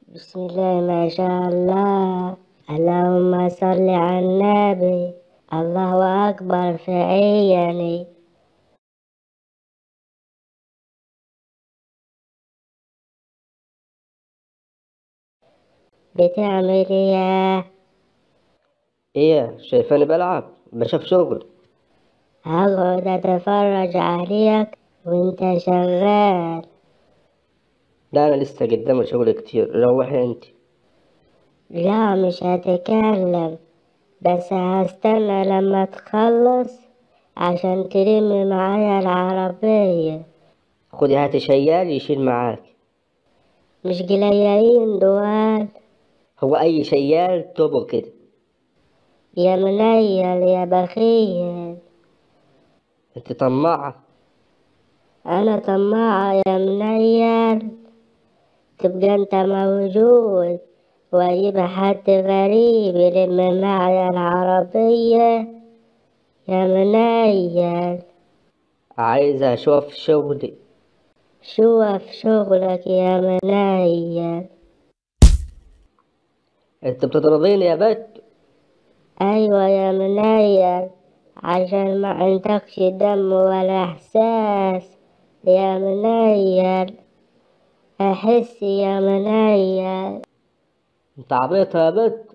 بسم الله ما شاء الله اللهم صل على النبي الله أكبر في عيني بتعمل ايه ايه شايفاني بلعب بشوف شغل هقعد اتفرج عليك وانت شغال لا انا لسه قدامي شغل كتير روحي انت لا مش هتكلم بس هستنى لما تخلص عشان تلم معايا العربية خدي هاتي شيال يشيل معاك مش قليلين دول هو اي شيال توبه كده يا منيل يا بخيل انت طماعة أنا طماعة يا منيل تبقى أنت موجود وأجيب حد غريب يلم معي العربية يا منيل عايز اشوف شغلي شوف شغلك يا منيل انت بتضربيني يا بت أيوة يا منيل عشان ما عندكش دم ولا إحساس يا منيل أحس يا منيل انت عبيطة يا بت